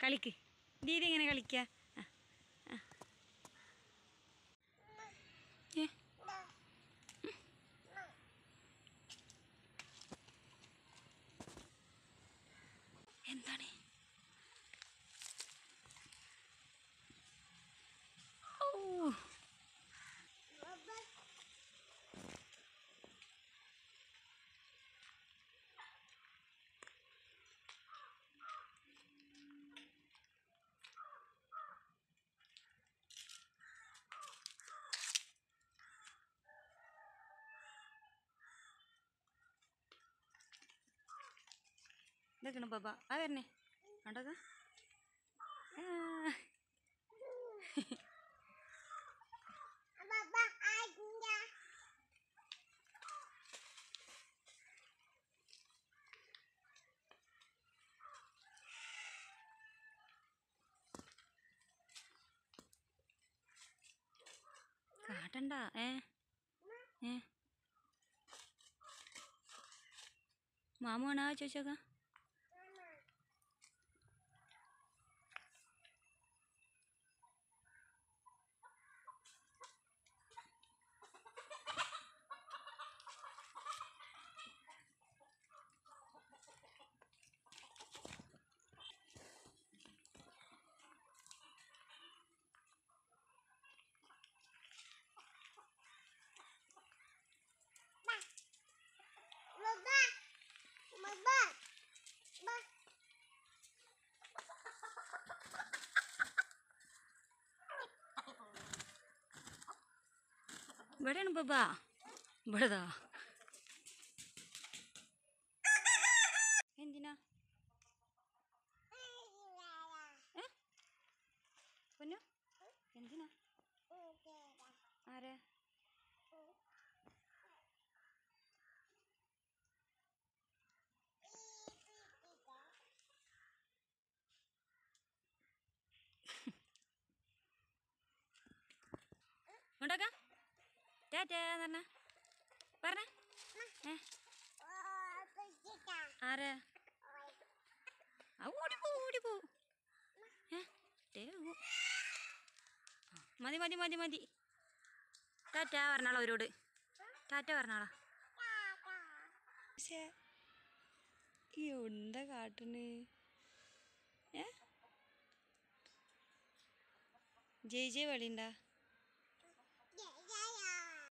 കളിക്ക് ദീദി ഇങ്ങനെ കളിക്ക ആ, ആ. ഏ എന്താണ് ഓ ഇതൊക്കെയാണ് ബാബ ആ വരണേ കണ്ടത് കാട്ടണ്ട ഏ ഏ മാമുവാണോ ചോദിച്ചോക്കാം ഇവിടെയാണ് ബബാ ഇവിടെതാ എന്തിനാ ഏ പൊന്നു എന്തിനാ ആരെ ഉണ്ടാക്കാം ടാറ്റാ പറഞ്ഞ പറഞ്ഞ ഏ ആരെ ആ ഓടിപ്പോ ഓടിപ്പോ ഏ ദേ പോ. ആ, മതി മതി മതി മതി ടാറ്റ പറഞ്ഞാളോ അവരോട് ടാറ്റ പറഞ്ഞാളാ പക്ഷേ ഈ ഉണ്ട കാട്ടുന്ന് ഏ ജയ് ജയ് വെളിയുണ്ടാ